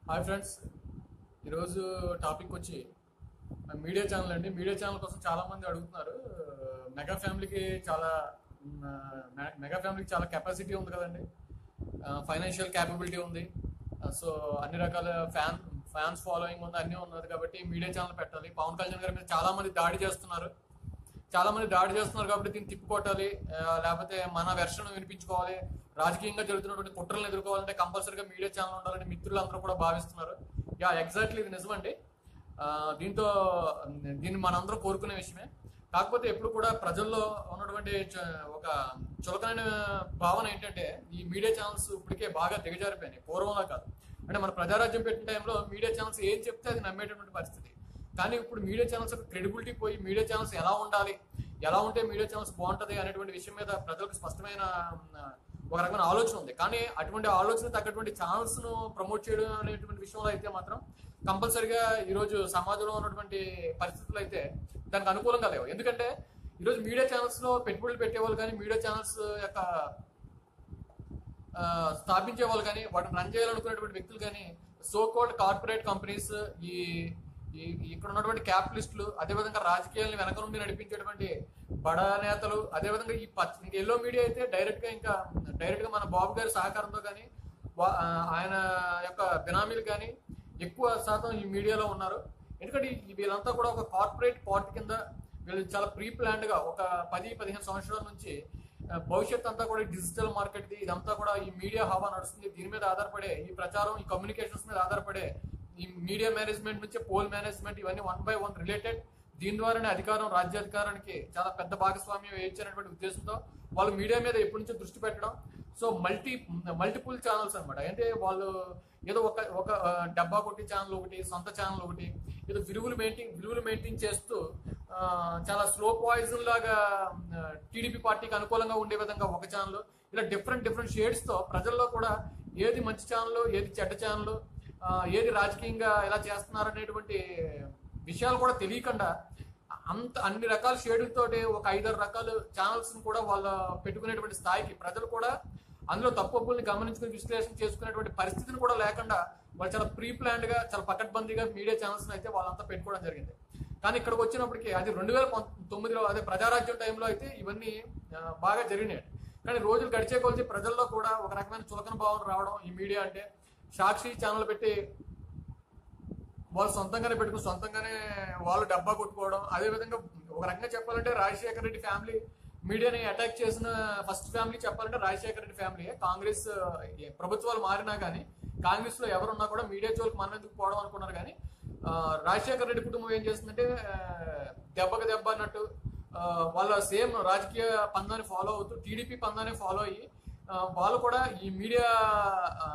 hi friends ఈరోజు topic వచ్చి media channel అండి మీడియా ఛానల్ కోసం చాలా మంది అడుగుతున్నారు మెగా ఫ్యామిలీకి చాలా మ్, మె- మెగా ఫ్యామిలీకి చాలా కెపాసిటీ ఉంది కదండి ఫైనాన్షియల్ క్యాపబిలిటీ ఉంది సో అన్ని రకాల ఫ్యాన్ ఫ్యాన్స్ ఫాలోయింగ్ ఉంది అన్నీ ఉన్నది కాబట్టి మీడియా ఛానల్ పెట్టాలి పవన్ కళ్యాణ్ గారి మీద చాలా మంది దాడి చేస్తున్నారు చాలా మంది దాడి చేస్తున్నారు కాబట్టి దీన్ని తిప్పుకొట్టాలి ఆ, లేకపోతే మన వెర్షన్ వినిపించుకోవాలి రాజకీయంగా జరుగుతున్నటువంటి కుట్రలను ఎదుర్కోవాలంటే కంపల్సరీగా మీడియా ఛానల్ ఉండాలని మిత్రులు అందరూ కూడా భావిస్తున్నారు యా ఎగ్జాక్ట్లీ ఇది నిజమండి ఆ, దీంతో దీన్ని మనందరం కోరుకునే విషయమే కాకపోతే ఎప్పుడు కూడా ప్రజల్లో ఉన్నటువంటి చ- ఒక చులకనైన భావన ఏంటంటే ఈ మీడియా ఛానల్స్ ఇప్పటికే బాగా దిగజారిపోయినాయి పూర్వంలా కాదు అంటే మన ప్రజారాజ్యం పెట్టిన టైంలో మీడియా ఛానల్స్ ఏం చెప్తే అది నమ్మేటటువంటి పరిస్థితి కానీ ఇప్పుడు మీడియా ఛానల్స్ యొక్క క్రెడిబిలిటీ పోయి మీడియా ఛానల్స్ ఎలా ఉండాలి ఎలా ఉంటే మీడియా ఛానల్స్ బాగుంటది అనేటువంటి విషయం మీద ప్రజలకు స్పష్టమైన మ్, ఒక రకమైన ఆలోచన ఉంది కానీ అటువంటి ఆలోచన తగ్గటువంటి ఛానల్స్ ను ప్రమోట్ చేయడం అనేటువంటి విషయంలో అయితే మాత్రం కంపల్సరిగా ఈరోజు సమాజంలో ఉన్నటువంటి పరిస్థితులు అయితే దానికి అనుకూలంగా లేవు ఎందుకంటే ఈరోజు మీడియా ఛానల్స్ లో పెట్టుబడులు పెట్టేవాళ్ళు కానీ మీడియా ఛానల్స్ యొక్క ఆ, స్థాపించే వాళ్ళు కానీ వాటిని రన్ చేయాలనుకునేటువంటి వ్యక్తులు కానీ సో కోల్డ్ కార్పొరేట్ కంపెనీస్ ఈ ఈ- ఇక్కడ ఉన్నటువంటి క్యాపిటలిస్టులు అదేవిధంగా రాజకీయాలను వెనక నుండి నడిపించేటువంటి బడా నేతలు అదేవిధంగా ఈ పచ్చ ఇంకా ఎల్లో మీడియా అయితే డైరెక్ట్ గా ఇంకా డైరెక్ట్ గా మన బాబు గారి సహకారంతో కానీ వా- ఆ, ఆయన యొక్క బినామీలు కానీ ఎక్కువ శాతం ఈ మీడియాలో ఉన్నారు ఎందుకంటే ఈ- వీళ్ళంతా కూడా ఒక కార్పొరేట్ పార్టీ కింద వీళ్ళు చాలా ప్రీ ప్లాన్డ్ గా ఒక పది పదిహేను సంవత్సరాల నుంచి ఆ, భవిష్యత్ అంతా కూడా డిజిటల్ మార్కెట్ ఇదంతా కూడా ఈ మీడియా హవా నడుస్తుంది దీని మీద ఆధారపడే ఈ ప్రచారం ఈ కమ్యూనికేషన్స్ మీద ఆధారపడే ఈ మీడియా మేనేజ్మెంట్ నుంచి పోల్ మేనేజ్మెంట్ ఇవన్నీ వన్ బై వన్ రిలేటెడ్ దీని ద్వారానే అధికారం రాజ్యాధికారానికి చాలా పెద్ద భాగస్వామ్యం వేయించినటువంటి ఉద్దేశంతో వాళ్ళు మీడియా మీద ఎప్పటి నుంచో దృష్టి పెట్టడం సో మల్టీ మల్టిపుల్ ఛానల్స్ అన్నమాట అంటే వాళ్ళు ఏదో ఒక ఒక ఆ, డబ్బా కొట్టి ఛానల్ ఒకటి సొంత ఛానల్ ఒకటి ఏదో విలువలు మెయింటైన్ విలువలు మెయింటైన్ చేస్తూ ఆ, చాలా స్లో పాయిజన్ లాగా టీడీపీ పార్టీకి అనుకూలంగా ఉండే విధంగా ఒక ఛానల్ ఇలా డిఫరెంట్ డిఫరెంట్ షేడ్స్ తో ప్రజల్లో కూడా ఏది మంచి ఛానల్ ఏది చెడ్డ ఛానల్ ఏది రాజకీయంగా ఎలా చేస్తున్నారు అనేటువంటి విషయాలు కూడా తెలియకుండా అంత అన్ని రకాల షేడులతోటి ఒక ఐదారు రకాల ఛానల్స్ కూడా వాళ్ళ పెట్టుకునేటువంటి స్థాయికి ప్రజలు కూడా అందులో తప్పుల్ని గమనించుకుని విశ్లేషణ చేసుకునేటువంటి పరిస్థితిని కూడా లేకుండా వాళ్ళు చాలా ప్రీ ప్లాన్డ్ గా చాలా పకడ్బందీగా మీడియా ఛానల్స్ అయితే వాళ్ళంతా పెట్టుకోవడం జరిగింది కానీ ఇక్కడికి వచ్చినప్పటికీ అది రెండు వేల తొమ్మిదిలో అదే ప్రజారాజ్యం టైంలో అయితే ఇవన్నీ ఆ, బాగా జరిగినాయి కానీ రోజులు గడిచే కొలిచి ప్రజల్లో కూడా ఒక రకమైన చులకన భావన రావడం ఈ మీడియా అంటే సాక్షి ఛానల్ పెట్టి వాళ్ళు సొంతంగానే పెట్టుకుని సొంతంగానే వాళ్ళు డబ్బా కొట్టుకోవడం అదే విధంగా ఒక రకంగా చెప్పాలంటే రాజశేఖర రెడ్డి ఫ్యామిలీ మీడియాని అటాక్ చేసిన ఫస్ట్ ఫ్యామిలీ చెప్పాలంటే రాజశేఖర రెడ్డి ఫ్యామిలీ కాంగ్రెస్ ఏ ప్రభుత్వాలు మారినా కానీ కాంగ్రెస్ లో ఎవరున్నా కూడా మీడియా జోలికి మనం ఎందుకు పోవడం అనుకున్నారు కానీ ఆ, రాజశేఖర రెడ్డి కుటుంబం ఏం చేస్తుందంటే ఆ, దెబ్బకి దెబ్బ అన్నట్టు ఆ, వాళ్ళ సేమ్ రాజకీయ పందాన్ని ఫాలో అవుతూ టీడీపీ పందాన్ని ఫాలో అయ్యి ఆ, వాళ్ళు కూడా ఈ మీడియా ఆ,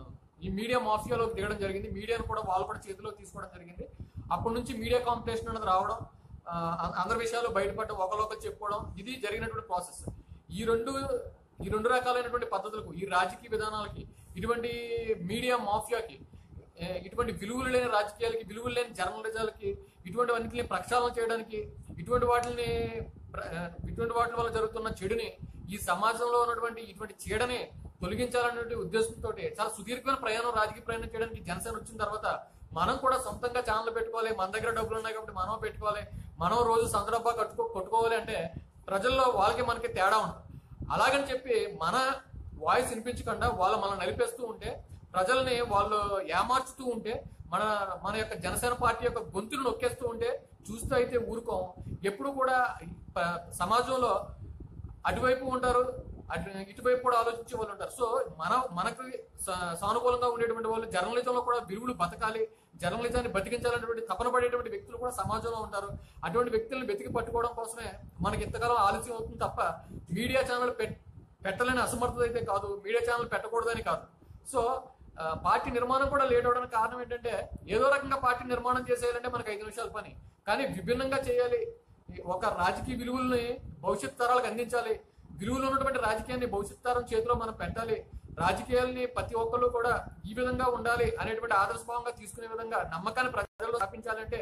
ఈ మీడియా మాఫియాలోకి దిగడం జరిగింది మీడియాను కూడా వాళ్ళు కూడా చేతిలోకి తీసుకోవడం జరిగింది అప్పటి నుంచి మీడియా కాంపిటీషన్ అనేది రావడం ఆ, అం- అందరి విషయాలు బయటపడడం ఒకరికొకరు చెప్పుకోవడం ఇది జరిగినటువంటి ప్రాసెస్ ఈ రెండు ఈ రెండు రకాలైనటువంటి పద్ధతులకు ఈ రాజకీయ విధానాలకి ఇటువంటి మీడియా మాఫియాకి ఏ, ఇటువంటి విలువలు లేని రాజకీయాలకి విలువలు లేని జర్నలిజాలకి ఇటువంటి వాటిని ప్రక్షాళన చేయడానికి ఇటువంటి వాటిని ప్ర- ఆ, ఇటువంటి వాటి వల్ల జరుగుతున్న చెడుని ఈ సమాజంలో ఉన్నటువంటి ఇటువంటి చీడని తొలగించాలనే ఉద్దేశంతో చాలా సుదీర్ఘమైన ప్రయాణం రాజకీయ ప్రయాణం చేయడానికి జనసేన వచ్చిన తర్వాత మనం కూడా సొంతంగా ఛానల్ పెట్టుకోవాలి మన దగ్గర డబ్బులు ఉన్నాయి కాబట్టి మనం పెట్టుకోవాలి మనం రోజు సందర్భా కట్టుకో కొట్టుకోవాలి అంటే ప్రజల్లో వాళ్ళకి మనకి తేడా ఉంటుంది అలాగని చెప్పి మన వాయిస్ వినిపించకుండా వాళ్ళు మనం నలిపేస్తూ ఉంటే ప్రజల్ని వాళ్ళు ఏమార్చుతూ ఉంటే మన మన యొక్క జనసేన పార్టీ యొక్క గొంతును నొక్కేస్తూ ఉంటే చూస్తూ అయితే ఊరుకోం ఎప్పుడు కూడా ప- సమాజంలో అటువైపు ఉంటారు అటు ఇటువైపు కూడా ఆలోచించే వాళ్ళు ఉంటారు సో మన మనకు సా- సానుకూలంగా ఉండేటువంటి వాళ్ళు జర్నలిజంలో కూడా విలువలు బతకాలి జర్నలిజాన్ని బతికించాలనేటువంటి తపన పడేటువంటి వ్యక్తులు కూడా సమాజంలో ఉంటారు అటువంటి వ్యక్తులను వెతికి పట్టుకోవడం కోసమే మనకి ఇంతకాలం ఆలస్యం అవుతుంది తప్ప మీడియా ఛానల్ పెట్- పెట్టలేని అసమర్థత అయితే కాదు మీడియా ఛానల్ పెట్టకూడదని కాదు సో ఆ, పార్టీ నిర్మాణం కూడా లేట్ అవడానికి కారణం ఏంటంటే ఏదో రకంగా పార్టీ నిర్మాణం చేసేయాలంటే మనకు ఐదు నిమిషాల పని కానీ విభిన్నంగా చేయాలి ఈ ఒక రాజకీయ విలువల్ని భవిష్యత్ తరాలకు అందించాలి విలువలు ఉన్నటువంటి రాజకీయాన్ని భవిష్యత్ తరం చేతిలో మనం పెట్టాలి రాజకీయాల్ని ప్రతి ఒక్కళ్ళు కూడా ఈ విధంగా ఉండాలి అనేటువంటి ఆదర్శభావంగా తీసుకునే విధంగా నమ్మకాన్ని ప్రజల్లో స్థాపించాలంటే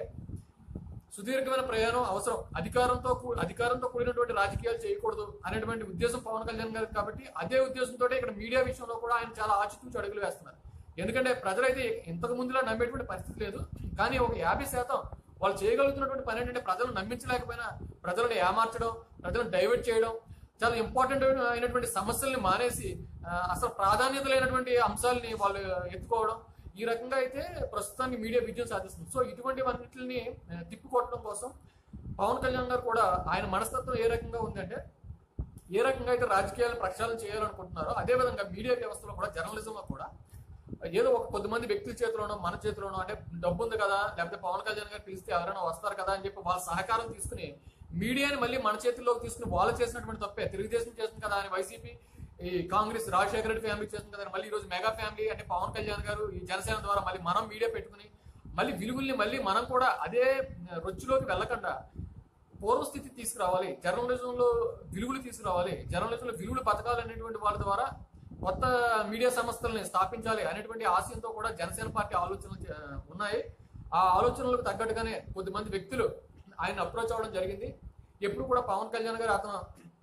సుదీర్ఘమైన ప్రయాణం అవసరం అధికారంతో కూ- అధికారంతో కూడినటువంటి రాజకీయాలు చేయకూడదు అనేటువంటి ఉద్దేశం పవన్ కళ్యాణ్ గారు కాబట్టి అదే ఉద్దేశంతో ఇక్కడ మీడియా విషయంలో కూడా ఆయన చాలా ఆచితూచి అడుగులు వేస్తున్నారు ఎందుకంటే ప్రజలైతే ఇంతకు ముందులా నమ్మేటువంటి పరిస్థితి లేదు కానీ ఒక యాభై శాతం వాళ్ళు చేయగలుగుతున్నటువంటి పని ఏంటంటే ప్రజలను నమ్మించలేకపోయినా ప్రజలను ఏమార్చడం ప్రజలను డైవర్ట్ చేయడం చాలా ఇంపార్టెంట్ అయినటువంటి సమస్యల్ని మానేసి ఆ, అసలు ప్రాధాన్యత లేనటువంటి అంశాలని వాళ్ళు ఎత్తుకోవడం ఈ రకంగా అయితే ప్రస్తుతానికి మీడియా విజయం సాధిస్తుంది సో ఇటువంటివన్నిటిని ఆ, తిప్పికొట్టడం కోసం పవన్ కళ్యాణ్ గారు కూడా ఆయన మనస్తత్వం ఏ రకంగా ఉందంటే ఏ రకంగా అయితే రాజకీయాలను ప్రక్షాళన చేయాలనుకుంటున్నారో అదే విధంగా మీడియా వ్యవస్థలో కూడా జర్నలిజంలో కూడా ఏదో ఒక కొద్దిమంది వ్యక్తుల చేతిలోనో మన చేతిలోనో అంటే డబ్బు ఉంది కదా లేకపోతే పవన్ కళ్యాణ్ గారు పిలిస్తే ఎవరైనా వస్తారు కదా అని చెప్పి వాళ్ళ సహకారం తీసుకుని మీడియాని మళ్ళీ మన చేతుల్లోకి తీసుకుని వాళ్ళు చేసినటువంటి తప్పే తెలుగుదేశం చేస్తుంది కదా అని వైసీపీ ఈ కాంగ్రెస్ రాజశేఖర రెడ్డి ఫ్యామిలీ చేస్తుంది కదా అని మళ్ళీ ఈ రోజు మెగా ఫ్యామిలీ అంటే పవన్ కళ్యాణ్ గారు ఈ జనసేన ద్వారా మళ్ళీ మనం మీడియా పెట్టుకుని మళ్ళీ విలువల్ని మళ్ళీ మనం కూడా అదే రొచ్చులోకి వెళ్ళకుండా పూర్వస్థితి తీసుకురావాలి జర్నలిజంలో విలువలు తీసుకురావాలి జర్నలిజంలో విలువలు బతకాలనేటువంటి వాళ్ళ ద్వారా కొత్త మీడియా సంస్థల్ని స్థాపించాలి అనేటువంటి ఆశయంతో కూడా జనసేన పార్టీ ఆలోచనలు చే- ఉన్నాయి ఆ ఆలోచనలకు తగ్గట్టుగానే కొద్దిమంది వ్యక్తులు ఆయన అప్రోచ్ అవ్వడం జరిగింది ఎప్పుడు కూడా పవన్ కళ్యాణ్ గారు అతను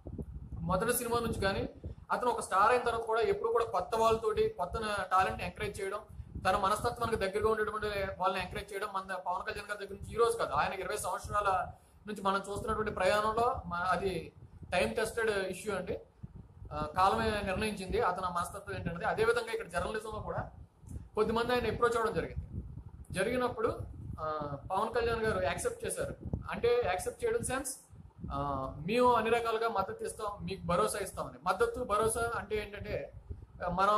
మొదటి సినిమా నుంచి కానీ అతను ఒక స్టార్ అయిన తర్వాత కూడా ఎప్పుడు కూడా కొత్త వాళ్ళతోటి కొత్త టాలెంట్ ఎంకరేజ్ చేయడం తన మనస్తత్వానికి దగ్గరగా ఉండేటువంటి వాళ్ళని ఎంకరేజ్ చేయడం మన పవన్ కళ్యాణ్ గారి దగ్గర నుంచి ఈ రోజు కాదు ఆయన ఇరవై సంవత్సరాల నుంచి మనం చూస్తున్నటువంటి ప్రయాణంలో మ- అది టైం టెస్టెడ్ ఇష్యూ అండి ఆ, కాలమే నిర్ణయించింది అతని మనస్తత్వం ఏంటంటే అదే విధంగా ఇక్కడ జర్నలిజంలో కూడా కొద్దిమంది ఆయన అప్రోచ్ అవ్వడం జరిగింది జరిగినప్పుడు ఆ, పవన్ కళ్యాణ్ గారు యాక్సెప్ట్ చేశారు అంటే యాక్సెప్ట్ చేయడం సెన్స్ మేము అన్ని రకాలుగా మద్దతు ఇస్తాం మీకు భరోసా ఇస్తామని మద్దతు భరోసా అంటే ఏంటంటే ఆ, మనం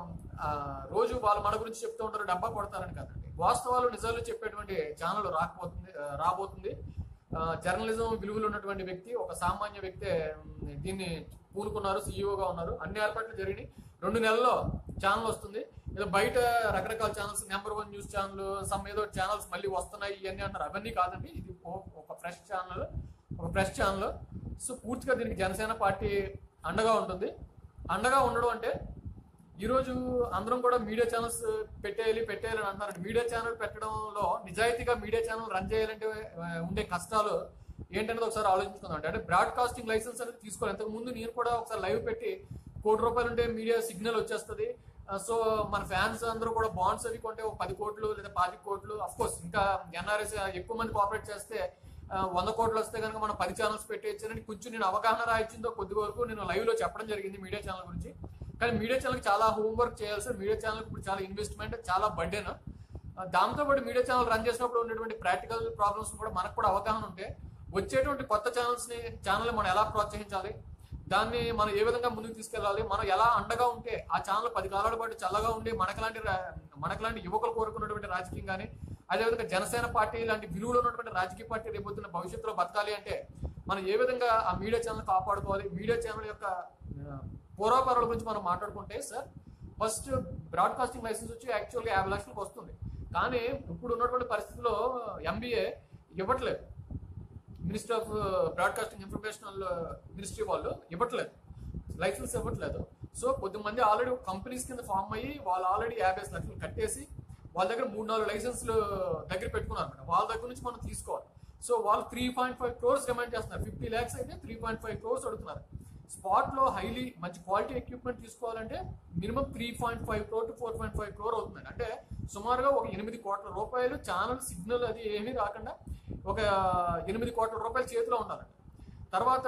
ఆ, రోజు వాళ్ళు మన గురించి చెప్తూ ఉంటారు డబ్బా కొడతారని కాదండి వాస్తవాలు నిజాలు చెప్పేటువంటి ఛానల్ రాకపోతుంది ఆ, రాబోతుంది ఆ, జర్నలిజం విలువలు ఉన్నటువంటి వ్యక్తి ఒక సామాన్య వ్యక్తే ఉమ్, దీన్ని పూనుకున్నారు సీఈఓగా ఉన్నారు అన్ని ఏర్పాట్లు జరిగినాయి రెండు నెలల్లో ఛానల్ వస్తుంది ఏదో బయట రకరకాల channels number one news channel some ఏదో ఛానల్స్ మళ్ళీ వస్తున్నాయి ఇవన్నీ అంటారు అవన్నీ కాదండి ఇది ఓ- ఒక ఫ్రెష్ ఛానల్ ఒక ఫ్రెష్ ఛానల్ సో పూర్తిగా దీనికి జనసేన పార్టీ అండగా ఉంటుంది అండగా ఉండడం అంటే ఈరోజు అందరం కూడా మీడియా ఛానల్స్ పెట్టేయాలి పెట్టేయాలి అని అంటున్నారు మీడియా ఛానల్ పెట్టడంలో నిజాయితీగా మీడియా ఛానల్ రన్ చేయాలంటే ఆ, ఉండే కష్టాలు ఏంటనేది ఒకసారి ఆలోచించుకుందాం అంటే బ్రాడ్కాస్టింగ్ లైసెన్స్ అనేది తీసుకోవాలి ఇంతకు ముందు నేను కూడా ఒకసారి లైవ్ పెట్టి కోటి రూపాయలు ఉంటే మీడియా సిగ్నల్ వచ్చేస్తుంది ఆ, సో మన ఫ్యాన్స్ అందరూ కూడా బాండ్స్ అవి కొంటే ఒక పది కోట్లు లేదా పాతి కోట్లు అఫ్ కోర్స్ ఇంకా ఎన్ఆర్ఎస్ ఎక్కువ మంది కోఆపరేట్ చేస్తే ఆ, వంద కోట్లు వస్తే కనుక మనం పది ఛానల్స్ పెట్టేయచ్చని కొంచెం నేను అవగాహన రాయించిందో కొద్ది వరకు నేను లైవ్ లో చెప్పడం జరిగింది మీడియా ఛానల్ గురించి కానీ మీడియా ఛానల్ చాలా హోంవర్క్ చేయాల్సి మీడియా ఛానల్ ఇప్పుడు చాలా ఇన్వెస్ట్మెంట్ చాలా బడ్డెన్ దాంతో పాటు మీడియా ఛానల్ రన్ చేసినప్పుడు ఉన్నటువంటి ప్రాక్టికల్ ప్రాబ్లమ్స్ కూడా మనకు కూడా అవగాహన ఉంటే వచ్చేటువంటి కొత్త ఛానల్స్ ని ఛానల్ మనం ఎలా ప్రోత్సహించాలి దాన్ని మనం ఏ విధంగా ముందుకు తీసుకెళ్ళాలి మనం ఎలా అండగా ఉంటే ఆ ఛానల్ పది కాలాల పాటు చల్లగా ఉండి మనకలాంటి రా- మనకలాంటి యువకులు కోరుకున్నటువంటి రాజకీయం కానీ అదేవిధంగా జనసేన పార్టీ లాంటి విలువలు ఉన్నటువంటి రాజకీయ పార్టీ రేపొద్దున భవిష్యత్తులో బతకాలి అంటే మనం ఏ విధంగా ఆ మీడియా ఛానల్ కాపాడుకోవాలి మీడియా ఛానల్ యొక్క ఆ, పూర్వాపరాల గురించి మనం మాట్లాడుకుంటే సార్ ఫస్ట్ బ్రాడ్కాస్టింగ్ లైసెన్స్ వచ్చి యాక్చువల్గా యాభై లక్షలకు వస్తుంది కానీ ఇప్పుడు ఉన్నటువంటి పరిస్థితుల్లో ఎంబీఏ ఇవ్వట్లేదు minister of broadcasting informational ministry వాళ్ళు ఇవ్వట్లేదు లైసెన్స్ ఇవ్వట్లేదు సో కొద్దిమంది ఆల్రెడీ కంపెనీస్ కింద ఫామ్ అయ్యి వాళ్ళు ఆల్రెడీ యాభై లక్షలు కట్టేసి వాళ్ళ దగ్గర మూడు నాలుగు లైసెన్స్లు దగ్గర పెట్టుకున్నారు అనమాట వాళ్ళ దగ్గర నుంచి మనం తీసుకోవాలి సో వాళ్ళు three point five crores demand చేస్తున్నారు ఫిఫ్టీ ల్యాక్స్ అయితే త్రీ పాయింట్ ఫైవ్ క్రోర్స్ అడుగుతున్నారు స్పాట్ లో హైలీ మంచి క్వాలిటీ ఎక్విప్మెంట్ తీసుకోవాలంటే minimum three point five crore to four point five crore అవుతుంది అంటే సుమారుగా ఒక ఎనిమిది కోట్ల రూపాయలు ఛానల్ సిగ్నల్ అది ఏమీ రాకుండా ఒక ఎనిమిది కోట్ల రూపాయలు చేతిలో ఉండాలండి తర్వాత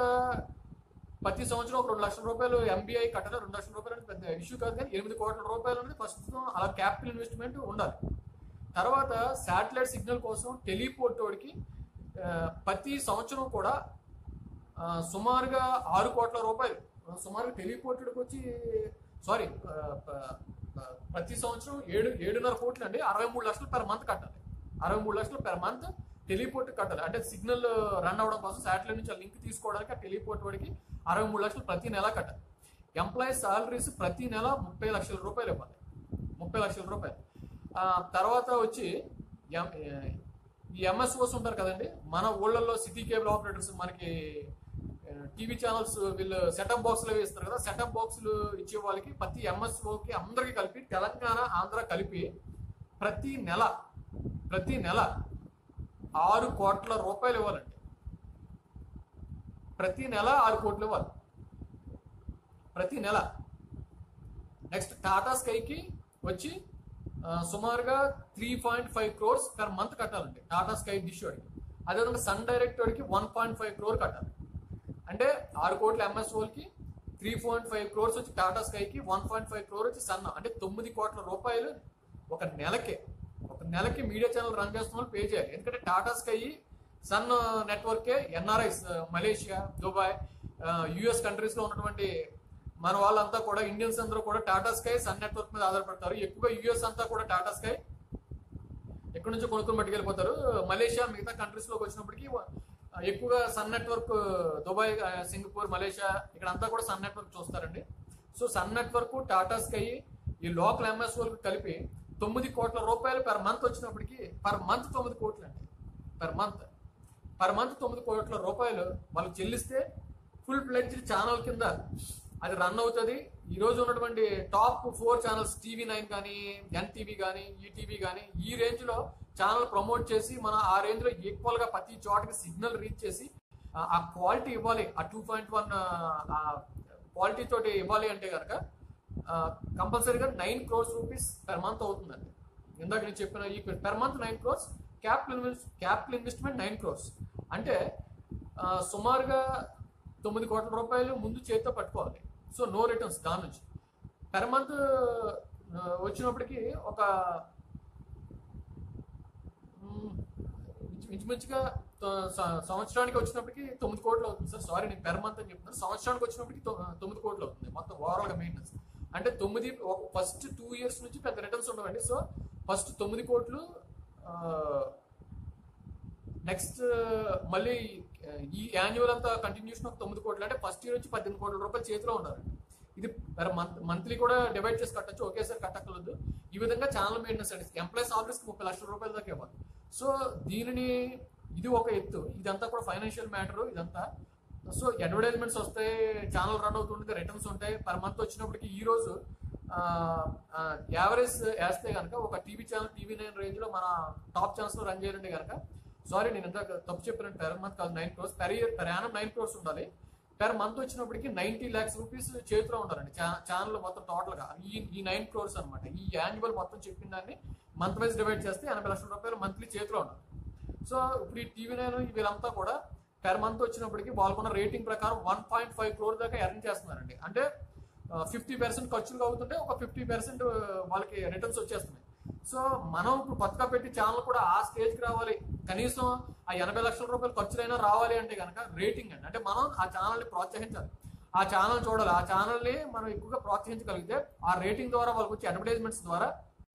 ప్రతి సంవత్సరం ఒక రెండు లక్షల రూపాయలు ఎంబీఐ కట్టాలి రెండు లక్షల రూపాయలు అనేది పెద్ద ఇష్యూ కాదు కానీ ఎనిమిది కోట్ల రూపాయలు అనేది ప్రస్తుతం అలా క్యాపిటల్ ఇన్వెస్ట్మెంట్ ఉండాలి తర్వాత శాటిలైట్ సిగ్నల్ కోసం టెలిపోర్ట్ వాడికి ఆ, ప్రతి సంవత్సరం కూడా ఆ, సుమారుగా ఆరు కోట్ల రూపాయలు ఆ, సుమారుగా టెలిపోర్టెడ్కి వచ్చి సారీ ప్రతి సంవత్సరం ఏడు ఏడున్నర కోట్లు అండి అరవై మూడు లక్షలు పెర్ మంత్ కట్టాలి అరవై మూడు లక్షలు పెర్ మంత్ టెలిపోర్ట్ కట్టాలి అంటే సిగ్నల్ రన్ అవ్వడం కోసం శాటిలైట్ నుంచి లింక్ తీసుకోవడానికి ఆ టెలిపోర్ట్ వాడికి అరవై మూడు లక్షలు ప్రతి నెల కట్టాలి ఎంప్లాయీస్ సాలరీస్ ప్రతి నెల ముప్పై లక్షల రూపాయలు ఇవ్వాలి ముప్పై లక్షల రూపాయలు ఆ, తర్వాత వచ్చి ఎం- ఈ ఎంఎస్ఓస్ ఉంటారు కదండి మన ఊళ్ళల్లో సిటీ కేబుల్ ఆపరేటర్స్ మనకి టీవీ ఛానల్స్ వీళ్ళు సెటప్ బాక్స్లు ఇస్తారు కదా సెటప్ బాక్స్లు ఇచ్చే వాళ్ళకి ప్రతి ఎంఎస్ఓకి అందరికి కలిపి తెలంగాణ ఆంధ్ర కలిపి ప్రతి నెల ప్రతి నెల ఆరు కోట్ల రూపాయలు ఇవ్వాలండి ప్రతి నెల ఆరు కోట్లు ఇవ్వాలి ప్రతి నెల నెక్స్ట్ టాటా స్కైకి వచ్చి ఆ, సుమారుగా three point five crores per month కట్టాలండి టాటా స్కై డిష్ వాడికి అదేవిధంగా సన్ డైరెక్ట్ వాడికి వన్ పాయింట్ ఫైవ్ క్రోర్ కట్టాలి అంటే ఆరు కోట్ల ఎంఎస్ వాళ్ళకి త్రీ పాయింట్ ఫైవ్ క్రోర్స్ వచ్చి టాటా స్కైకి వన్ పాయింట్ ఫైవ్ క్రోర్ వచ్చి సన్ అంటే తొమ్మిది కోట్ల రూపాయలు ఒక నెలకే ఒక నెలకి మీడియా ఛానల్ రన్ చేస్తున్న వాళ్ళు పే చేయాలి ఎందుకంటే టాటా స్కై సన్ నెట్వర్కే NRIs Malaysia Dubai US countries లో ఉన్నటువంటి మన వాళ్ళంతా కూడా ఇండియన్స్ అందరూ కూడా టాటా స్కై సన్ నెట్వర్క్ మీద ఆధారపడతారు ఎక్కువగా యుఎస్ అంతా కూడా టాటా స్కై ఎక్కడి నుంచో కొనుక్కొని పట్టుకెళ్ళిపోతారు మలేషియా మిగతా కంట్రీస్ లోకి వచ్చినప్పటికీ ఆ, ఎక్కువగా సన్ నెట్వర్క్ దుబాయ్ ఆ, సింగపూర్ మలేషియా ఇక్కడ అంతా కూడా సన్ నెట్వర్క్ చూస్తారండి so Sun network Tata Sky ఈ లోకల్ ఎంఎస్ వాళ్ళకి కలిపి తొమ్మిది కోట్ల రూపాయలు పర్ మంత్ వచ్చినప్పటికీ పర్ మంత్ తొమ్మిది కోట్లు అండి పర్ మంత్ పర్ మంత్ తొమ్మిది కోట్ల రూపాయలు వాళ్ళకి చెల్లిస్తే ఫుల్ ప్లెడ్జ్డ్ ఛానల్ కింద అది రన్ అవుతుంది ఈ రోజు ఉన్నటువంటి top four channels TV nine కానీ ఎన్టీవీ కానీ ఈటీవీ కానీ ఈ రేంజ్ లో ఛానల్ ప్రమోట్ చేసి మన ఆ రేంజ్ లో ఈక్వల్ గా ప్రతి చోటకి సిగ్నల్ రీచ్ చేసి ఆ- ఆ క్వాలిటీ ఇవ్వాలి ఆ టూ పాయింట్ వన్ క్వాలిటీ తోటి ఇవ్వాలి అంటే కనుక కంపల్సరీగా nine crores rupees per month అవుతుందండి ఇందాక నేను చెప్పిన ఈ per month nine crores capital invest capital investment nine crores అంటే ఆ, సుమారుగా తొమ్మిది కోట్ల రూపాయలు ముందు చేతితో పట్టుకోవాలి సో నో రిటర్న్స్ దాని నుంచి పెర్ మంత్ వచ్చినప్పటికి ఒక మ్, ఇంచు- ఇంచుమించుగా త- స- సంవత్సరానికి వచ్చినప్పటికి తొమ్మిది కోట్లు అవుతుంది సార్ సారీ నేను పెర్ మంత్ అని చెప్తున్నాను సంవత్సరానికి వచ్చినప్పటికి తొ- తొమ్మిది కోట్లు అవుతుంది మొత్తం ఓవరాల్ గా మెయింటెనెన్స్ అంటే తొమ్మిది ఫస్ట్ టూ ఇయర్స్ నుంచి పెద్ద రిటర్న్స్ ఉండవండి సో ఫస్ట్ తొమ్మిది కోట్లు నెక్స్ట్ మళ్ళీ ఆ, ఈ యాన్యువల్ అంతా కంటిన్యూషన్ ఒక తొమ్మిది కోట్లు అంటే ఫస్ట్ ఇయర్ నుంచి పద్దెనిమిది కోట్ల రూపాయలు చేతిలో ఉండాలి ఇది మంత్ మంత్లీ కూడా డివైడ్ చేసి కట్టచ్చు ఒకేసారి కట్టక్కర్లేదు ఈ విధంగా ఛానల్ మెయింటెనెన్స్ అండి ఎంప్లాయీస్ ఆఫీస్కి ముప్పై లక్షల రూపాయల దాకా ఇవ్వాలి సో దీనిని ఇది ఒక ఎత్తు ఇదంతా కూడా ఫైనాన్షియల్ మ్యాటర్ ఇదంతా సో అడ్వర్టైజ్మెంట్స్ వస్తాయి ఛానల్ రన్ అవుతుంటుంది రిటర్న్స్ ఉంటాయి పర్ మంత్ వచ్చినప్పటికి ఈ రోజు యావరేజ్ వేస్తే కనుక ఒక TV channel TV nine range లో మన టాప్ ఛానల్స్ లో రన్ చేయాలంటే కనుక సారీ నేను ఇందాక తప్పు చెప్పినట్టు పెర్ మంత్ కాదు nine crores per year per annum nine crores ఉండాలి పెర్ మంత్ వచ్చినప్పటికి నైన్టీ ల్యాక్స్ రూపీస్ చేతిలో ఉండాలండి ఛానల్ మొత్తం టోటల్ గా ఈ ఈ నైన్ క్రోర్స్ అనమాట ఈ యాన్యువల్ మొత్తం చెప్పిన దాన్ని మంత్ వైజ్ డివైడ్ చేస్తే ఎనభై లక్షల రూపాయలు మంత్లీ చేతిలో ఉండాలి సో ఇప్పుడు ఈ టీవీ నైన్ వీళ్ళంతా కూడా పెర్ మంత్ వచ్చినప్పటికి వాళ్ళకున్న రేటింగ్ ప్రకారం వన్ పాయింట్ ఫైవ్ క్రోర్ దాకా ఎర్న్ చేస్తున్నారండి అంటే ఫిఫ్టీ పర్సెంట్ ఖర్చులు అవుతుంటే ఒక ఫిఫ్టీ పర్సెంట్ వాళ్ళకి రిటర్న్స్ వచ్చేస్తున్నాయి సో మనం ఇప్పుడు కొత్తగా పెట్టి ఛానల్ కూడా ఆ స్టేజ్కి రావాలి కనీసం ఆ ఎనభై లక్షల రూపాయలు ఖర్చులైనా రావాలి అంటే కనుక రేటింగ్ అండి అంటే మనం ఆ ఛానల్ని ప్రోత్సహించాలి ఆ ఛానల్ చూడాలి ఆ ఛానల్ని మనం ఎక్కువగా ప్రోత్సహించగలిగితే ఆ రేటింగ్ ద్వారా వాళ్ళకి వచ్చే అడ్వర్టైజ్మెంట్స్ ద్వారా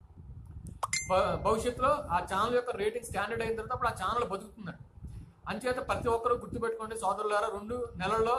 భ- భవిష్యత్తులో ఆ ఛానల్ యొక్క రేటింగ్ స్టాండర్డ్ అయిన తర్వాత అప్పుడు ఆ ఛానల్ బతుకుతుందండి అంచేత ప్రతి ఒక్కరూ గుర్తుపెట్టుకోండి సోదరులారా రెండు నెలల్లో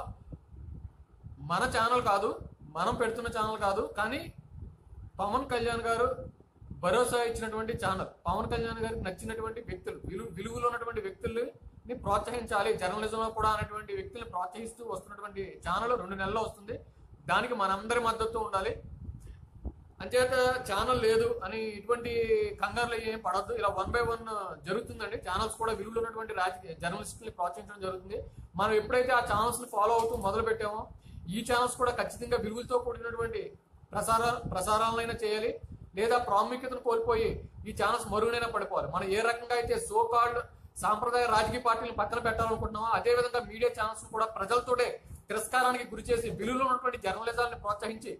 మన ఛానల్ కాదు మనం పెడుతున్న ఛానల్ కాదు కానీ పవన్ కళ్యాణ్ గారు భరోసా ఇచ్చినటువంటి ఛానల్ పవన్ కళ్యాణ్ గారికి నచ్చినటువంటి వ్యక్తులు విలువ విలువలో ఉన్నటువంటి వ్యక్తుల్ని ప్రోత్సహించాలి జర్నలిజంలో కూడా అనేటువంటి వ్యక్తుల్ని ప్రోత్సహిస్తూ వస్తున్నటువంటి ఛానల్ రెండు నెలల్లో వస్తుంది దానికి మనందరి మద్దతు ఉండాలి అంచేత ఛానల్ లేదు అని ఇటువంటి కంగారులు ఏం పడద్దు ఇలా వన్ బై వన్ జరుగుతుందండి ఛానల్స్ కూడా విలువలు ఉన్నటువంటి రాజకీయ జర్నలిస్టుల్ని ప్రోత్సహించడం జరుగుతుంది మనం ఎప్పుడైతే ఆ ఛానల్స్ ని ఫాలో అవుతూ మొదలు పెట్టామో ఈ ఛానల్స్ కూడా ఖచ్చితంగా విలువలతో కూడినటువంటి ప్రసార ప్రసారాలైనా చేయాలి లేదా ప్రాముఖ్యతను కోల్పోయి ఈ ఛానల్స్ మరుగునైనా పడిపోవాలి మనం ఏ రకంగా అయితే సో కాల్డ్ సాంప్రదాయ రాజకీయ పార్టీలను పక్కన పెట్టాలనుకుంటున్నామో అదే విధంగా మీడియా ఛానల్స్ కూడా ప్రజలతోటే తిరస్కారానికి గురి చేసి విలువలో ఉన్నటువంటి జర్నలిజాన్ని ప్రోత్సహించి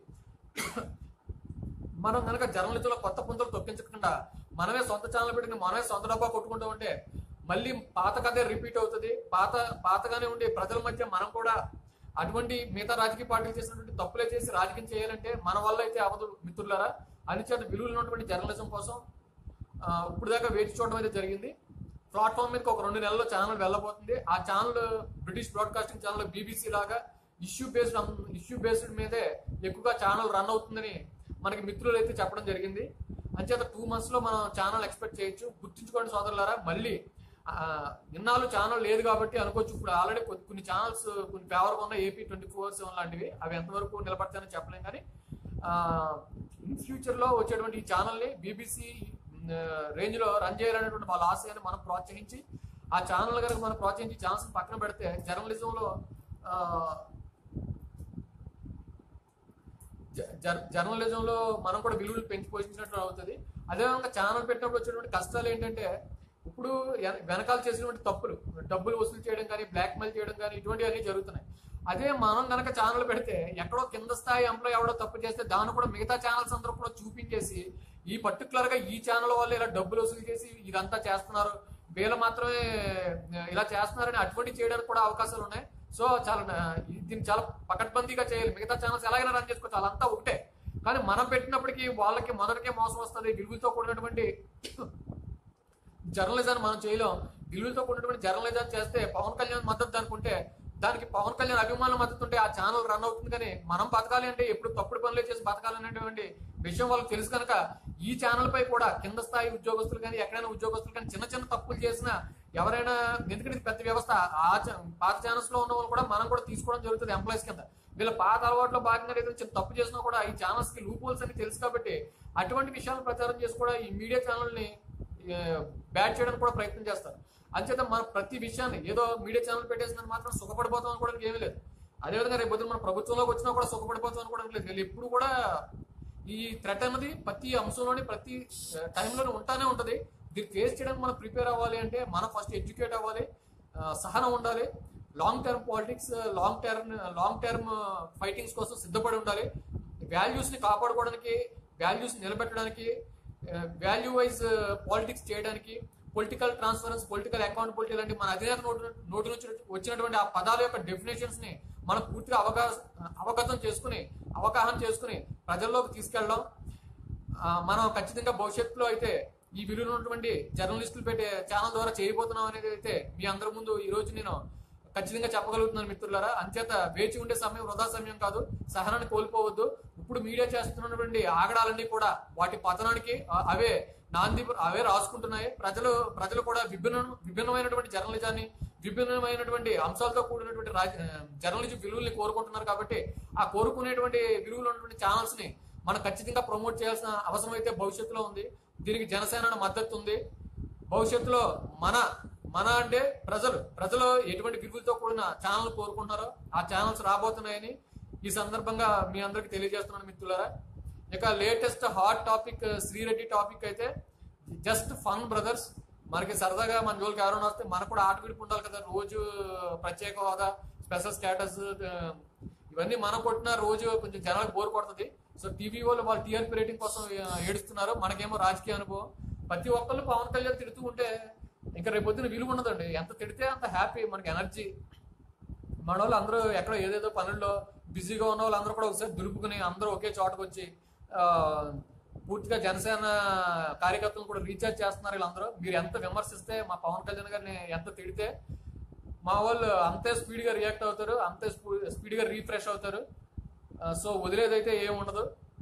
మనం కనుక జర్నలిస్టులో కొత్త పుంతలు తొక్కించకుండా మనమే సొంత ఛానల్ పెట్టుకుని మనమే సొంత డబ్బా కొట్టుకుంటూ ఉంటే మళ్ళీ పాత కథే రిపీట్ అవుతుంది పాత పాతగానే ఉండే ప్రజల మధ్య మనం కూడా అటువంటి మిగతా రాజకీయ పార్టీలు చేసినటువంటి తప్పులే చేసి రాజకీయం చేయాలంటే మన వల్ల అయితే అవదు మిత్రులారా అందుచేత విలువలు ఉన్నటువంటి జర్నలిజం కోసం ఆ, ఇప్పుడు దాకా వేచి చూడడం అయితే జరిగింది ప్లాట్ఫామ్ మీదకి ఒక రెండు నెలల్లో ఛానల్ వెళ్ళబోతుంది ఆ channel British broadcasting channel BBC లాగా ఇష్యూ బేస్డ్ ఇష్యూ బేస్డ్ మీదే ఎక్కువగా ఛానల్ రన్ అవుతుందని మనకి మిత్రులు అయితే చెప్పడం జరిగింది అంచేత టూ మంత్స్ లో మనం ఛానల్ ఎక్స్పెక్ట్ చేయొచ్చు గుర్తుంచుకోండి సోదరులారా మళ్ళీ ఆ, ఇన్నాళ్ళు ఛానల్ లేదు కాబట్టి అనుకోవచ్చు ఇప్పుడు ఆల్రెడీ కొన్ని ఛానల్స్ కొన్ని ఫేవర్గా ఉన్న ఏపీ ట్వంటీ ఫోర్ సెవెన్ లాంటివి అవి ఎంతవరకు నిలబడతాయని చెప్పలేం కానీ ఇన్ ఫ్యూచర్ లో వచ్చేటువంటి ఈ ఛానల్ ని బీబీసీ రేంజ్ లో రన్ చేయాలనేటువంటి వాళ్ళ ఆశయాన్ని మనం ప్రోత్సహించి ఆ ఛానల్ కనుక మనం ప్రోత్సహించి ఛాన్స్ పక్కన పెడితే జర్నలిజంలో జ- జర్- జర్నలిజంలో మనం కూడా విలువలు పెంచి పోషించినట్లు అవుతుంది అదేవిధంగా ఛానల్ పెట్టినప్పుడు వచ్చేటువంటి కష్టాలు ఏంటంటే ఇప్పుడు వెన- వెనకాల చేసినటువంటి తప్పులు డబ్బులు వసూలు చేయడం కానీ బ్లాక్ మెయిల్ చేయడం కానీ ఇటువంటివన్నీ జరుగుతున్నాయి అదే మనం కనుక ఛానల్ పెడితే ఎక్కడో కింద స్థాయి ఎంప్లాయ్ ఎవడో తప్పు చేస్తే దాన్ని కూడా మిగతా ఛానల్స్ అందరూ కూడా చూపించేసి ఈ పర్టికులర్ గా ఈ ఛానల్ వాళ్ళు ఇలా డబ్బులు వసూలు చేసి ఇదంతా చేస్తున్నారు వీళ్ళు మాత్రమే ఇలా చేస్తున్నారని అటువంటి చేయడానికి కూడా అవకాశాలు ఉన్నాయి సో చాలా ఆ, దీన్ని చాలా పకడ్బందీగా చేయాలి మిగతా ఛానల్స్ ఎలాగైనా రన్ చేసుకోవచ్చు వాళ్ళంతా ఒకటే కానీ మనం పెట్టినప్పటికీ వాళ్ళకి మొదటికే మోసం వస్తుంది విలువతో కూడినటువంటి జర్నలిజాన్ని మనం చేయలేం విలువలతో కూడినటువంటి జర్నలిజం చేస్తే పవన్ కళ్యాణ్ మద్దతు అనుకుంటే దానికి పవన్ కళ్యాణ్ అభిమానుల మద్దతు ఉంటే ఆ ఛానల్ రన్ అవుతుంది కానీ మనం బతకాలి అంటే ఎప్పుడు తప్పుడు పనులు చేసి బతకాలనేటువంటి విషయం వాళ్ళకి తెలుసు కనుక ఈ ఛానల్ పై కూడా కింద స్థాయి ఉద్యోగస్తులు కానీ ఎక్కడైనా ఉద్యోగస్తులు కానీ చిన్న చిన్న తప్పులు చేసినా ఎవరైనా ఎందుకంటే ఇది పెద్ద వ్యవస్థ ఆ చ- పాత ఛానల్స్ లో ఉన్న వాళ్ళు కూడా మనం కూడా తీసుకోవడం జరుగుతుంది ఎంప్లాయీస్ కింద వీళ్ళ పాత అలవాట్లో భాగంగా ఏదైనా చిన్న తప్పు చేసినా కూడా ఈ ఛానల్స్ కి లూప్ హోల్స్ అని తెలుసు కాబట్టి అటువంటి విషయాలను ప్రచారం చేసి కూడా ఈ మీడియా ఛానల్ ని బ్యాడ్ చేయడానికి కూడా ప్రయత్నం చేస్తారు అంచేత మన ప్రతి విషయాన్ని ఏదో మీడియా ఛానల్ పెట్టేసినందుకు మాత్రం సుఖపడిపోతాం అనుకోవడానికి ఏమీ లేదు అదేవిధంగా రేపు పొద్దున్న మన ప్రభుత్వంలోకి వచ్చినా కూడా సుఖపడిపోతాం అనుకోవడానికి లేదు వీళ్ళు ఎప్పుడు కూడా ఈ థ్రెట్ అనేది ప్రతి అంశంలోని ప్రతి టైంలోనే ఉంటానే ఉంటది దీన్ని ఫేస్ చేయడానికి మనం ప్రిపేర్ అవ్వాలి అంటే మనం ఫస్ట్ ఎడ్యుకేట్ అవ్వాలి ఆ, సహనం ఉండాలి long term politics long term long term fightings కోసం సిద్ధపడి ఉండాలి వాల్యూస్ ని కాపాడుకోవడానికి వాల్యూస్ నిలబెట్టడానికి వాల్యూ వైజ్ పాలిటిక్స్ చేయడానికి పొలిటికల్ ట్రాన్స్ఫరెన్స్ పొలిటికల్ అకౌంటబిలిటీ లాంటి మన అధినేత నోటి నోటి నుంచి వచ్చినటువంటి ఆ పదాల యొక్క డెఫినేషన్స్ ని మనం పూర్తిగా అవగా అవగతం చేసుకుని అవగాహన చేసుకుని ప్రజల్లోకి తీసుకెళ్ళడం ఆ, మనం ఖచ్చితంగా భవిష్యత్తులో అయితే ఈ విలువ ఉన్నటువంటి జర్నలిస్టులు పెట్టే ఛానల్ ద్వారా చేయబోతున్నాం అనేది అయితే మీ అందరి ముందు ఈ రోజు నేను ఖచ్చితంగా చెప్పగలుగుతున్నాను మిత్రులారా అంచేత వేచి ఉండే సమయం వృధా సమయం కాదు సహనాన్ని కోల్పోవద్దు ఇప్పుడు మీడియా చేస్తున్నటువంటి ఆగడాలన్నీ కూడా వాటి పతనానికి ఆ, అవే నాంది అవే రాసుకుంటున్నాయి ప్రజలు ప్రజలు కూడా విభిన్న విభిన్నమైనటువంటి జర్నలిజాన్ని విభిన్నమైనటువంటి అంశాలతో కూడినటువంటి రాజ- ఆ, జర్నలిజం విలువల్ని కోరుకుంటున్నారు కాబట్టి ఆ కోరుకునేటువంటి విలువలు ఉన్నటువంటి ఛానల్స్ ని మనం ఖచ్చితంగా ప్రమోట్ చేయాల్సిన అవసరం అయితే భవిష్యత్తులో ఉంది దీనికి జనసేన మద్దతు ఉంది భవిష్యత్తులో మన మన అంటే ప్రజలు ప్రజలు ఎటువంటి విలువలతో కూడిన ఛానల్ కోరుకుంటున్నారో ఆ ఛానల్స్ రాబోతున్నాయని ఈ సందర్భంగా మీ అందరికి తెలియజేస్తున్నాను మిత్రులారా ఇక latest hot topic Sri Reddy topic అయితే జస్ట్ ఫన్ బ్రదర్స్ మనకి సరదాగా మన జోలికి ఎవరైనా వస్తే మనకు కూడా ఆట విడిపు ఉండాలి కదా రోజు ప్రత్యేక హోదా స్పెషల్ స్టేటస్ ఇవన్నీ మనం కొట్టిన రోజు కొంచెం జనాలకు బోర్ కొడుతుంది సో టీవీ వాళ్ళు వాళ్ళ టీఆర్పీ రేటింగ్ కోసం ఆ, ఏడుస్తున్నారు మనకేమో రాజకీయ అనుభవం ప్రతి ఒక్కళ్ళు పవన్ కళ్యాణ్ తిడుతూ ఉంటే ఇంకా రేపు పొద్దున విలువ ఉండదండి ఎంత తిడితే అంత హ్యాపీ మనకి ఎనర్జీ మన వాళ్ళు అందరూ ఎక్కడో ఏదేదో పనుల్లో బిజీగా ఉన్న వాళ్ళు అందరూ కూడా ఒకసారి దులుపుకుని అందరూ ఒకే చోటకు వచ్చి ఆ, పూర్తిగా జనసేన కార్యకర్తలు కూడా రీఛార్జ్ చేస్తున్నారు వీళ్ళందరూ మీరు ఎంత విమర్శిస్తే మా పవన్ కళ్యాణ్ గారిని ఎంత తిడితే మా వాళ్ళు అంతే స్పీడ్ గా రియాక్ట్ అవుతారు అంతే స్పీడ్ గా రీఫ్రెష్ అవుతారు ఆ, సో వదిలేదైతే ఏం ఉండదు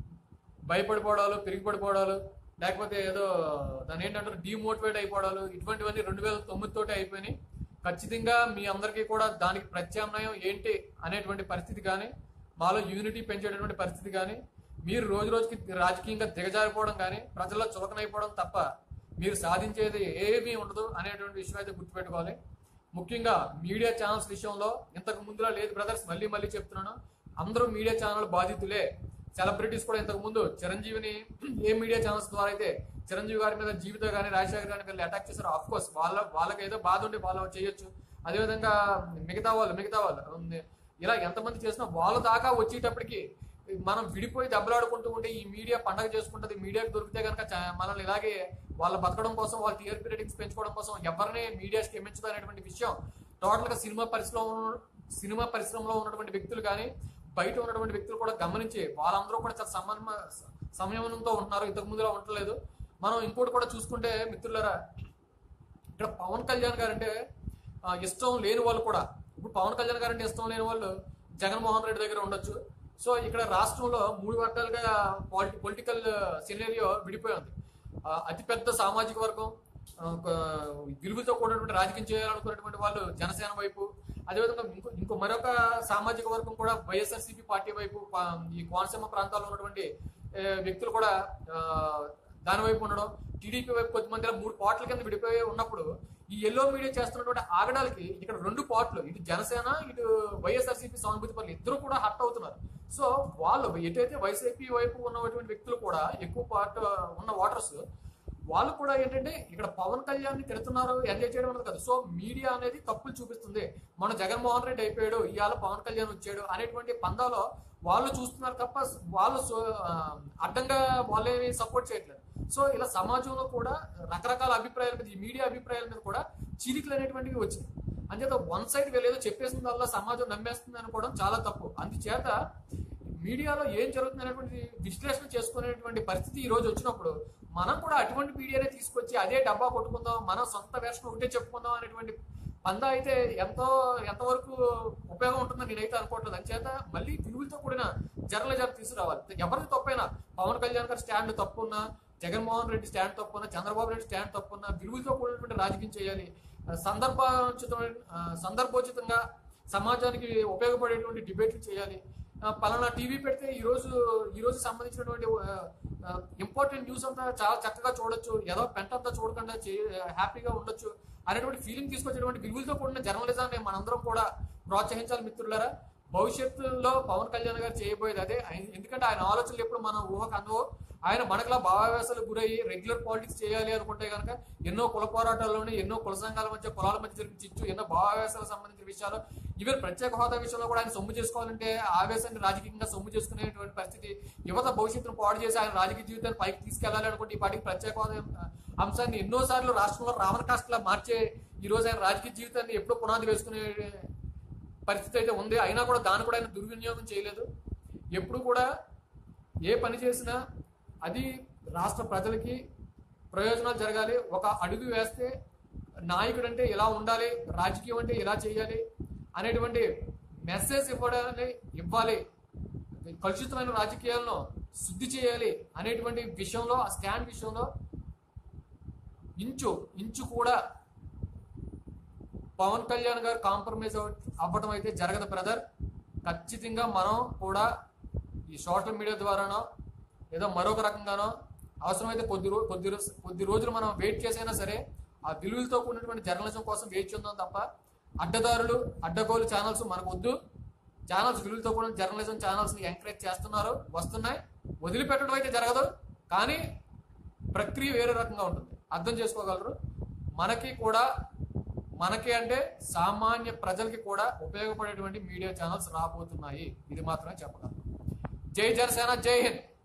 భయపడిపోవడాలు పెరిగిపడిపోవడాలు లేకపోతే ఏదో దాని ఏంటంటారు డిమోటివేట్ అయిపోవడాలు ఇటువంటివన్నీ రెండు వేల తొమ్మిది తోటి అయిపోయినాయి ఖచ్చితంగా మీ అందరికీ కూడా దానికి ప్రత్యామ్నాయం ఏంటి అనేటువంటి పరిస్థితి కానీ మాలో యూనిటీ పెంచేటటువంటి పరిస్థితి కానీ మీరు రోజు రోజుకి రాజకీయంగా దిగజారిపోవడం కానీ ప్రజల్లో చులకనైపోవడం తప్ప మీరు సాధించేది ఏమీ ఉండదు అనేటువంటి విషయం అయితే గుర్తుపెట్టుకోవాలి ముఖ్యంగా మీడియా ఛానల్స్ విషయంలో ఇంతకు ముందులా లేదు బ్రదర్స్ మళ్ళీ మళ్ళీ చెప్తున్నాను అందరూ మీడియా ఛానల్ బాధితులే సెలబ్రిటీస్ కూడా ఇంతకు ముందు చిరంజీవిని ఏ మీడియా ఛానల్స్ ద్వారా అయితే చిరంజీవి గారి మీద జీవిత గాని రాజశేఖర్ గారిని వీళ్ళు అటాక్ చేశారు ఆఫ్ కోర్స్ వాళ్ళ వాళ్ళకి ఏదో బాధ ఉండి వాళ్ళు చేయొచ్చు అదేవిధంగా మిగతా వాళ్ళు మిగతా వాళ్ళు ఉమ్, ఇలా ఎంతమంది చేసినా వాళ్ళ దాకా వచ్చేటప్పటికి మనం విడిపోయి దెబ్బలాడుకుంటూ ఉంటే ఈ మీడియా పండగ చేసుకుంటది మీడియాకి దొరికితే కనుక చ- మనల్ని ఇలాగే వాళ్ళ బతకడం కోసం వాళ్ళ టీఆర్పీ రేటింగ్స్ పెంచుకోవడం కోసం ఎవరిని మీడియా క్షమించదు అనేటువంటి విషయం టోటల్ గా సినిమా పరిశ్రమ సినిమా పరిశ్రమలో ఉన్నటువంటి వ్యక్తులు కానీ బయట ఉన్నటువంటి వ్యక్తులు కూడా గమనించి వాళ్ళందరూ కూడా చాలా సమన్వ సంయమనంతో ఉంటున్నారు ఇంతకు ముందులా ఉండలేదు మనం ఇంకోటి కూడా చూసుకుంటే మిత్రులారా ఇక్కడ పవన్ కళ్యాణ్ గారు అంటే ఆ, ఇష్టం లేని వాళ్ళు కూడా ఇప్పుడు పవన్ కళ్యాణ్ గారు అంటే ఇష్టం లేని వాళ్ళు జగన్మోహన్ రెడ్డి దగ్గర ఉండొచ్చు సో ఇక్కడ రాష్ట్రంలో మూడు వర్గాలుగా పాలిటి పొలిటికల్ సినేరియో విడిపోయి ఉంది ఆ, అతిపెద్ద సామాజిక వర్గం ఆ, ఒక విలువతో కూడినటువంటి రాజకీయం చేయాలనుకున్నటువంటి వాళ్ళు జనసేన వైపు అదేవిధంగా ఇంకో ఇంకో మరొక సామాజిక వర్గం కూడా వైఎస్ఆర్సీపీ పార్టీ వైపు పా- ఈ కోనసీమ ప్రాంతాల్లో ఉన్నటువంటి ఏ, వ్యక్తులు కూడా ఆ, దాని వైపు ఉండడం టీడీపీ వైపు కొద్దిమంది ఇలా మూడు పార్ట్ల కింద విడిపోయి ఉన్నప్పుడు ఈ ఎల్లో మీడియా చేస్తున్నటువంటి ఆగడాలకి ఇక్కడ రెండు పార్ట్లు ఇటు జనసేన ఇటు వైఎస్ఆర్సీపీ సానుభూతి పనులు ఇద్దరు కూడా హట్ అవుతున్నారు సో వాళ్ళు ఎటైతే వైసీపీ వైపు ఉన్నటువంటి వ్యక్తులు కూడా ఎక్కువ పార్ట్ ఉన్న ఓటర్స్ వాళ్ళు కూడా ఏంటంటే ఇక్కడ పవన్ కళ్యాణ్ ని తిడుతున్నారు ఎంజాయ్ చేయడం అనేది కాదు సో మీడియా అనేది తప్పులు చూపిస్తుంది మన జగన్మోహన్ రెడ్డి అయిపోయాడు ఇవాళ పవన్ కళ్యాణ్ వచ్చాడు అనేటువంటి పందాలో వాళ్ళు చూస్తున్నారు తప్ప వాళ్ళు సో- ఆ, అడ్డంగా వాళ్ళేమి సపోర్ట్ చేయట్లేదు సో ఇలా సమాజంలో కూడా రకరకాల అభిప్రాయాల మీద ఈ మీడియా అభిప్రాయాల మీద కూడా చీలికలు అనేటువంటివి వచ్చినాయి అంచేత వన్ సైడ్ వీళ్ళేదో చెప్పేసిన వల్ల సమాజం నమ్మేస్తుంది అనుకోవడం చాలా తప్పు అందుచేత మీడియాలో ఏం జరుగుతుంది అనేటువంటి విశ్లేషణ చేసుకునేటువంటి పరిస్థితి ఈ రోజు వచ్చినప్పుడు మనం కూడా అటువంటి మీడియానే తీసుకొచ్చి అదే డబ్బా కొట్టుకుందాం మన సొంత వేషం ఒకటే చెప్పుకుందాం అనేటువంటి పందా అయితే ఎంతో ఎంతవరకు ఉపయోగం ఉంటుందని నేనైతే అనుకోవట్లేదు అంచేత మళ్ళీ విలువలతో కూడిన జర్నలిజం తీసుకురావాలి ఎవరికి తప్పైనా పవన్ కళ్యాణ్ గారి స్టాండ్ తప్పున్నా జగన్మోహన్ రెడ్డి స్టాండ్ తప్పున్నా చంద్రబాబు నాయుడు స్టాండ్ తప్పున్నా విలువలతో కూడినటువంటి రాజకీయం చేయాలి సందర్భోచితమైన ఆ, సందర్భోచితంగా సమాజానికి ఉపయోగపడేటువంటి డిబేట్లు చేయాలి ఆ, పలానా టీవీ పెడితే ఈ రోజు ఈ రోజు సంబంధించినటువంటి ఇంపార్టెంట్ న్యూస్ అంతా చాలా చక్కగా చూడొచ్చు ఏదో పెంట అంతా చూడకుండా చే- హ్యాపీగా ఉండొచ్చు అనేటువంటి ఫీలింగ్ తీసుకొచ్చేటువంటి విలువలతో కూడిన జర్నలిజాన్ని మనందరం కూడా ప్రోత్సహించాలి మిత్రులారా భవిష్యత్తులో పవన్ కళ్యాణ్ గారు చేయబోయేది అదే ఆయన- ఎందుకంటే ఆయన ఆలోచనలు ఎప్పుడు మనం ఊహకు అందవో ఆయన మనకులా భావావేశాలకు గురయ్యి రెగ్యులర్ పాలిటిక్స్ చేయాలి అనుకుంటే కనుక ఎన్నో కుల పోరాటాల్లోనే ఎన్నో కుల సంఘాల మధ్య కులాల మధ్య జరిగిన చిచ్చు ఎన్నో భావావేశాలకు సంబంధించిన విషయాలు ఈవెన్ ప్రత్యేక హోదా విషయంలో కూడా ఆయన సొమ్ము చేసుకోవాలంటే ఆవేశాన్ని రాజకీయంగా సొమ్ము చేసుకునేటువంటి పరిస్థితి యువత భవిష్యత్తును పాడు చేసి ఆయన రాజకీయ జీవితాన్ని పైకి తీసుకెళ్లాలి అనుకుంటే ఈ పాటికి ప్రత్యేక హోదా అంశాన్ని ఎన్నోసార్లు రాష్ట్రంలో రావణ కాస్ట్లా మార్చే ఈ రోజు ఆయన రాజకీయ జీవితాన్ని ఎప్పుడో పునాది వేసుకునే పరిస్థితి అయితే ఉంది అయినా కూడా దాన్ని కూడా ఆయన దుర్వినియోగం చేయలేదు ఎప్పుడు కూడా ఏ పని చేసినా అది రాష్ట్ర ప్రజలకి ప్రయోజనాలు జరగాలి ఒక అడుగు వేస్తే నాయకుడు అంటే ఇలా ఉండాలి రాజకీయం అంటే ఇలా చేయాలి అనేటువంటి మెసేజ్ ఇవ్వడాన్ని ఇవ్వాలి కలుషితమైన రాజకీయాలను శుద్ధి చేయాలి అనేటువంటి విషయంలో ఆ స్టాండ్ విషయంలో ఇంచు ఇంచు కూడా పవన్ కళ్యాణ్ గారు కాంప్రమైజ్ అవ్వడం అయితే జరగదు బ్రదర్ ఖచ్చితంగా మనం కూడా ఈ సోషల్ మీడియా ద్వారానో ఏదో మరొక రకంగానో అవసరమైతే కొద్ది రో కొద్ది రోజు కొద్ది రోజులు మనం వెయిట్ చేసైనా సరే ఆ విలువలతో కూడినటువంటి జర్నలిజం కోసం వెయిట్ చేద్దాం తప్ప అడ్డదారులు అడ్డగోలు ఛానల్స్ మనకు వద్దు ఛానల్స్ విలువలతో కూడిన జర్నలిజం ఛానల్స్ ని ఎంకరేజ్ చేస్తున్నారు వస్తున్నాయి వదిలిపెట్టడం అయితే జరగదు కానీ ప్రక్రియ వేరే రకంగా ఉంటుంది అర్థం చేసుకోగలరు మనకి కూడా మనకి అంటే సామాన్య ప్రజలకి కూడా ఉపయోగపడేటువంటి మీడియా ఛానల్స్ రాబోతున్నాయి ఇది మాత్రమే చెప్పగలను జై జనసేన జై హింద్